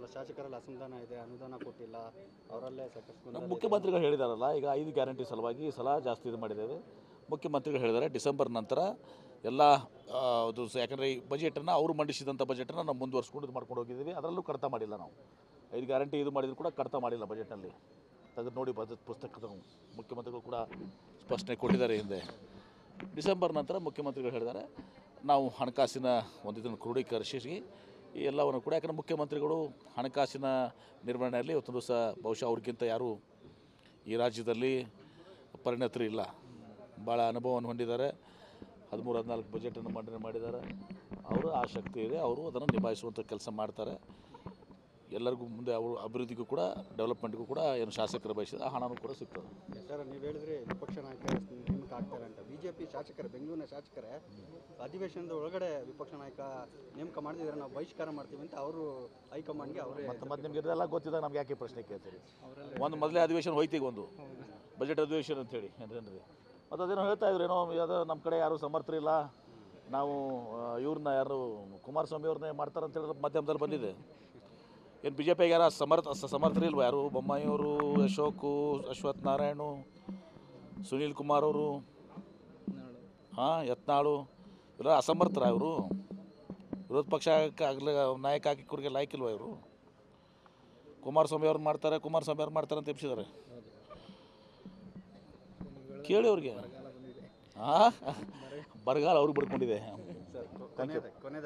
ಶಾಸಕರಲ್ಲಿ ಅಸಮಾಧಾನ ಇದೆ ಅನುದಾನ ಕೊಟ್ಟಿಲ್ಲ ಅವರಲ್ಲೇ ಸಾಕಷ್ಟು ಗೊಂದಲ ನಮ್ಮ ಇದೆ. ಮುಖ್ಯಮಂತ್ರಿಗಳು ಹೇಳಿದಾರಲ್ಲ ಈಗ ಐದು ಗ್ಯಾರಂಟಿ ಸಲುವಾಗಿ ಈ ಸಲ ಜಾಸ್ತಿ ಇದು ಮಾಡಿದ್ದೇವೆ ಮುಖ್ಯಮಂತ್ರಿಗಳು ಹೇಳಿದ್ದಾರೆ ಡಿಸೆಂಬರ್ ನಂತರ ಎಲ್ಲ ಆ, ಅದು ಸ- ಯಾಕಂದರೆ ಈ ಬಜೆಟನ್ನು ಅವರು ಮಂಡಿಸಿದಂಥ ಬಜೆಟನ್ನು ನಾವು ಮುಂದುವರ್ಸ್ಕೊಂಡು ಇದು ಮಾಡ್ಕೊಂಡು ಹೋಗಿದ್ದೀವಿ ಅದರಲ್ಲೂ ಕಡಿತ ಮಾಡಿಲ್ಲ ನಾವು ಐದು ಗ್ಯಾರಂಟಿ ಇದು ಮಾಡಿದ್ರು ಕೂಡ ಕಡಿತ ಮಾಡಿಲ್ಲ ಬಜೆಟ್ನಲ್ಲಿ ತೆಗೆದು ನೋಡಿ ಬಜೆಟ್ ಪುಸ್ತಕ ಮುಖ್ಯಮಂತ್ರಿಗಳು ಕೂಡ ಸ್ಪಷ್ಟನೆ ಕೊಟ್ಟಿದ್ದಾರೆ ಹಿಂದೆ ಡಿಸೆಂಬರ್ ನಂತರ ಮುಖ್ಯಮಂತ್ರಿಗಳು ಹೇಳಿದ್ದಾರೆ ನಾವು ಹಣಕಾಸಿನ ಒಂದು ಇದನ್ನು ಕ್ರೋಢೀಕರಿಸಿ ಈ ಎಲ್ಲವನ್ನು ಕೂಡ ಯಾಕಂದರೆ ಮುಖ್ಯಮಂತ್ರಿಗಳು ಹಣಕಾಸಿನ ನಿರ್ವಹಣೆಯಲ್ಲಿ ಇವತ್ತು ದಿವಸ ಬಹುಶಃ ಅವ್ರಿಗಿಂತ ಯಾರೂ ಈ ರಾಜ್ಯದಲ್ಲಿ ಪರಿಣತರು ಇಲ್ಲ ಭಾಳ ಅನುಭವವನ್ನು ಹೊಂದಿದ್ದಾರೆ ಹದಿಮೂರು ಹದಿನಾಲ್ಕು ಬಜೆಟನ್ನು ಮಂಡನೆ ಮಾಡಿದ್ದಾರೆ ಅವರು ಆ ಶಕ್ತಿ ಇದೆ ಅವರು ಅದನ್ನು ನಿಭಾಯಿಸುವಂಥ ಕೆಲಸ ಮಾಡ್ತಾರೆ ಎಲ್ಲರಿಗೂ ಮುಂದೆ ಅವರು ಅಭಿವೃದ್ಧಿಗೂ ಕೂಡ ಡೆವಲಪ್ಮೆಂಟ್ಗೂ ಕೂಡ ಏನು ಶಾಸಕರು ಬಯಸಿದ ಆ ಹಣನೂ ಕೂಡ ಸಿಗ್ತದೆ ಸರ್ ನೀವು ಹೇಳಿದ್ರಿ ವಿಪಕ್ಷ ನಾಯಕ ನೇಮಕ ಆಗ್ತಾರೆ ಅಂತ ಬಿಜೆಪಿ ಶಾಸಕರೇ ಬೆಂಗಳೂರಿನ ಶಾಸಕರೇ ಅಧಿವೇಶನದ ಒಳಗಡೆ ವಿಪಕ್ಷ ನಾಯಕ ನೇಮಕ ಮಾಡ್ತಿದ್ದಾರೆ ನಾವು ಬಹಿಷ್ಕಾರ ಮಾಡ್ತೀವಿ ಅಂತ ಅವರು ಹೈಕಮಾಂಡ್ಗೆ ಅವರೇ ಮತ್ತು ಮತ್ತೆ ನಿಮ್ಗೆ ಇದೆಲ್ಲ ಗೊತ್ತಿದ್ದಾಗ ನಮ್ಗೆ ಯಾಕೆ ಪ್ರಶ್ನೆ ಕೇಳ್ತೀರಿ ಒಂದು ಮೊದಲೇ ಅಧಿವೇಶನ ಹೋಯ್ತೀಗ ಒಂದು ಬಜೆಟ್ ಅಧಿವೇಶನ ಅಂತೇಳಿ ಏನ್ರಿ ಮತ್ತು ಅದೇನೋ ಹೇಳ್ತಾ ಇದ್ರು ಏನೋ ಯಾವುದೋ ನಮ್ಮ ಕಡೆ ಯಾರೂ ಸಮರ್ಥರಿಲ್ಲ ನಾವು ಆ, ಇವ್ರನ್ನ ಯಾರು ಕುಮಾರಸ್ವಾಮಿ ಅವ್ರನ್ನೇ ಮಾಡ್ತಾರೆ ಅಂತೇಳಿ ಮಾಧ್ಯಮದಲ್ಲಿ ಬಂದಿದೆ ಏನು ಬಿ ಜೆ ಪಿಗೆ ಯಾರು ಸಮರ್ಥ ಸ- ಸಮರ್ಥರಿಲ್ವ ಯಾರು ಬೊಮ್ಮಾಯಿಯವರು ಅಶೋಕು ಅಶ್ವಥ್ ನಾರಾಯಣು ಸುನೀಲ್ ಕುಮಾರ್ ಅವರು ಹಾಂ ಯತ್ನಾಳು ಇವರ ಅಸಮರ್ಥರ ಇವರು ವಿರೋಧ ಪಕ್ಷ ಆಗಲಿ ನಾಯಕ ಹಾಕಿವ್ರಿಗೆ ಲಾಯ್ಕಿಲ್ವ ಇವರು ಕುಮಾರಸ್ವಾಮಿ ಅವ್ರು ಮಾಡ್ತಾರೆ ಕುಮಾರಸ್ವಾಮಿ ಅವ್ರು ಮಾಡ್ತಾರೆ ಅಂತ ಎಬ್ಸಿದ್ದಾರೆ ಕೇಳಿ ಅವ್ರಿಗೆ ಹಾಂ ಬರಗಾಲ ಅವ್ರಿಗೆ ಬರ್ಕೊಂಡಿದೆ ಸರ್ ಕೊನೆಯದಾಗಿ ಕೊನೆಯದಾಗಿ